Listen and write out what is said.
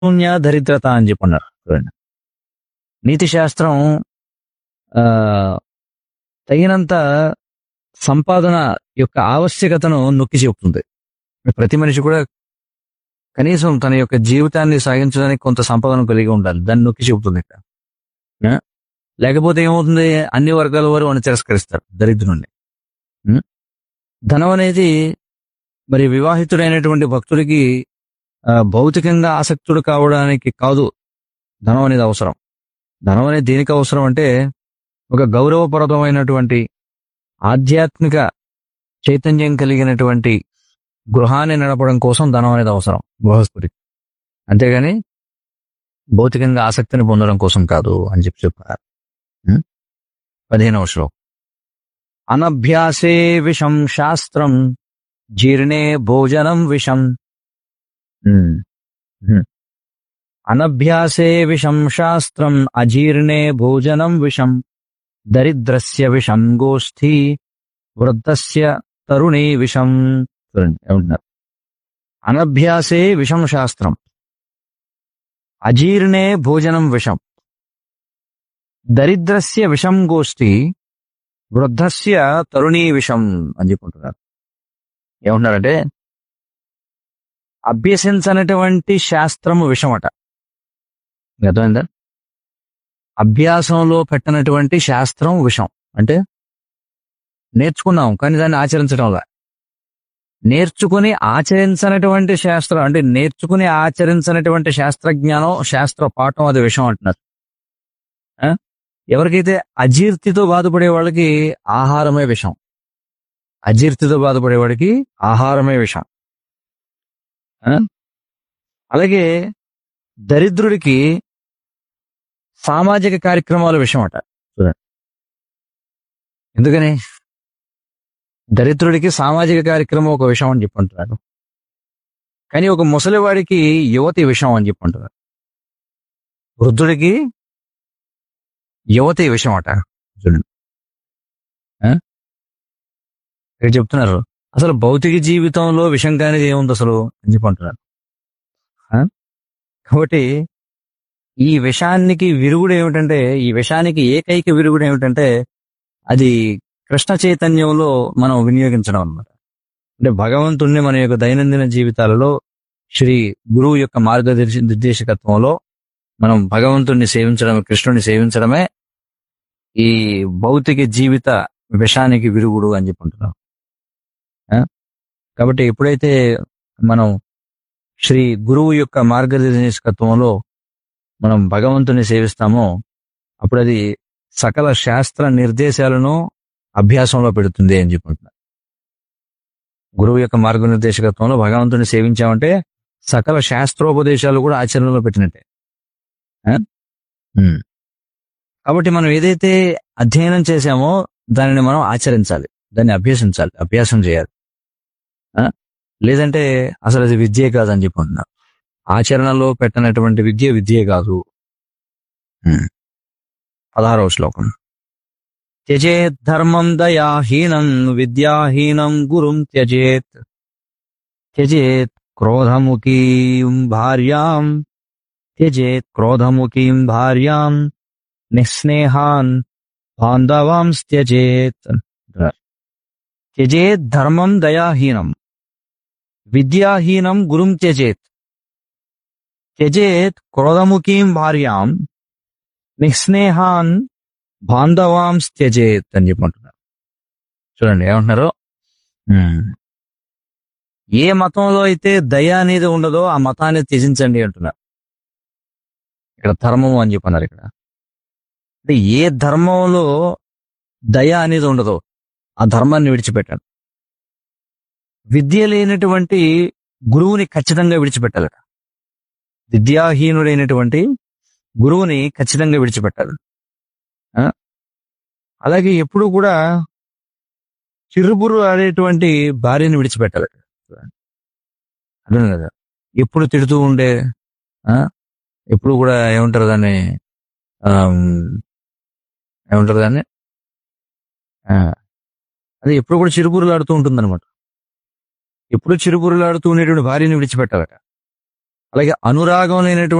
శూన్య దరిద్రత అని చెప్పన్నారు చూడండి నీతి శాస్త్రం ఆ తగినంత సంపాదన యొక్క ఆవశ్యకతను నొక్కి చెప్తుంది ప్రతి మనిషి కూడా కనీసం తన యొక్క జీవితాన్ని సాగించడానికి కొంత సంపాదన కలిగి ఉండాలి దాన్ని నొక్కి చెబుతుంది ఇక్కడ ఆ? లేకపోతే ఏమవుతుంది అన్ని వర్గాల వారు వాడిని తిరస్కరిస్తారు దరిద్రుణ్ణి ఉం? ధనం అనేది మరి వివాహితుడైనటువంటి భక్తుడికి ఆ, భౌతికంగా ఆసక్తుడు కావడానికి కాదు ధనం అనేది అవసరం ధనం అనేది దేనికి అవసరం అంటే ఒక గౌరవప్రదమైనటువంటి ఆధ్యాత్మిక చైతన్యం కలిగినటువంటి గృహాన్ని నడపడం కోసం ధనం అనేది అవసరం గృహస్థుడికి అంతేగాని భౌతికంగా ఆసక్తిని పొందడం కోసం కాదు అని చెప్పి చెప్పారు ఉం? పదిహేనవ శ్లోకం అనభ్యాసే విషం శాస్త్రం జీర్ణే భోజనం విషం ఉం. ఉం. అనభ్యాసే విషం శాస్త్రం అజీర్ణే భోజనం విషం దరిద్రస్య విషం గోష్ఠి వృద్ధస్య తరుణీ విషం చూడండి ఏమంటున్నారు అనభ్యాసే విషం శాస్త్రం అజీర్ణే భోజనం విషం దరిద్రస్య విషం గోష్ఠి వృద్ధస్య తరుణీ విషం అని చెప్పుకుంటున్నారు ఏమంటున్నారంటే అభ్యసించనటువంటి శాస్త్రము విషమట అర్థమైందా అభ్యాసంలో పెట్టనటువంటి శాస్త్రం విషం అంటే నేర్చుకున్నాం కానీ దాన్ని ఆచరించడంలా నేర్చుకుని ఆచరించనటువంటి శాస్త్రం అంటే నేర్చుకుని ఆచరించనటువంటి శాస్త్రజ్ఞానం శాస్త్ర పాఠం అది విషం అంటున్నారు ఆ? ఎవరికైతే అజీర్తితో బాధపడే వాళ్ళకి ఆహారమే విషం అజీర్తితో బాధపడే వాడికి ఆహారమే విషం ఆ? అలాగే దరిద్రుడికి సామాజిక కార్యక్రమాల విషయం అట చూడండి ఎందుకని దరిద్రుడికి సామాజిక కార్యక్రమం ఒక విషయం అని చెప్పంటున్నారు కానీ ఒక ముసలివాడికి యువతి విషయం అని చెప్పంటున్నారు వృద్ధుడికి యువతి విషయం అట చూడండి ఆ? ఇక్కడ చెప్తున్నారు అసలు భౌతిక జీవితంలో విషం కానిది ఏముంది అసలు అని చెప్పంటున్నారు ఆ? కాబట్టి ఈ విషానికి విరుగుడు ఏమిటంటే ఈ విషానికి ఏకైక విరుగుడు ఏమిటంటే అది కృష్ణ చైతన్యంలో మనం వినియోగించడం అన్నమాట అంటే భగవంతుణ్ణి మన యొక్క దైనందిన జీవితాలలో శ్రీ గురువు యొక్క మార్గదర్శి నిర్దేశకత్వంలో మనం భగవంతుణ్ణి సేవించడం కృష్ణుని సేవించడమే ఈ భౌతిక జీవిత విషానికి విరుగుడు అని చెప్పుకుంటున్నాం ఆ? కాబట్టి ఎప్పుడైతే మనం శ్రీ గురువు యొక్క మార్గదర్శకత్వంలో మనం భగవంతుని సేవిస్తామో అప్పుడు అది సకల శాస్త్ర నిర్దేశాలను అభ్యాసంలో పెడుతుంది అని చెప్పుకుంటున్నా గురువు యొక్క మార్గనిర్దేశకత్వంలో భగవంతుని సేవించామంటే సకల శాస్త్రోపదేశాలు కూడా ఆచరణలో పెట్టినట్టే ఆ? ఉమ్. కాబట్టి మనం ఏదైతే అధ్యయనం చేశామో దానిని మనం ఆచరించాలి దాన్ని అభ్యసించాలి అభ్యాసం చేయాలి ఆ? లేదంటే అసలు అది విద్యే కాదని చెప్పుకుంటున్నా ఆచరణలో పెట్టనటువంటి విద్య విద్యే కాదు ఉమ్. పదహారవ శ్లోకం త్యజేత్ ధర్మం దయాహీనం విద్యాహీనం గురుం త్యజేత్ త్యజేత్ క్రోధముఖీం భార్యాం త్యజేత్ క్రోధముఖీం భార్యాం నిస్నేహాన్ బాంధవాంస్ త్యజేత్ త్యజేత్ ధర్మం దయాహీనం విద్యాహీనం గురుం త్యజేత్ త్యజేత్ క్రోధముఖీం భార్యాం నిస్నేహాన్ బాంధవాంస్ త్యజేత్ అని చెప్పంటున్నారు చూడండి ఏమంటున్నారు ఉమ్. ఏ మతంలో అయితే దయ అనేది ఉండదో ఆ మతాన్ని త్యజించండి అంటున్నారు ఇక్కడ ధర్మం అని చెప్పన్నారు ఇక్కడ అంటే ఏ ధర్మంలో దయ అనేది ఉండదో ఆ ధర్మాన్ని విడిచిపెట్టాలి విద్య లేనటువంటి గురువుని ఖచ్చితంగా విడిచిపెట్టాలట విద్యాహీనుడైనటువంటి గురువుని ఖచ్చితంగా విడిచిపెట్టాలి ఆ? అలాగే ఎప్పుడు కూడా చిరుబురు ఆడేటువంటి భార్యని విడిచిపెట్టాలి అర్థం కదా ఎప్పుడు తిడుతూ ఉండే ఆ? ఎప్పుడు కూడా ఏమంటారు దాన్ని ఆమ్, ఏమంటారు దాన్ని ఆ, అదే ఎప్పుడు కూడా చిరుబురులు ఆడుతూ ఉంటుంది అనమాట ఎప్పుడు చిరుబురులు ఆడుతూ ఉండేటువంటి భార్యని విడిచిపెట్టాలట అలాగే అనురాగం లేనటువంటి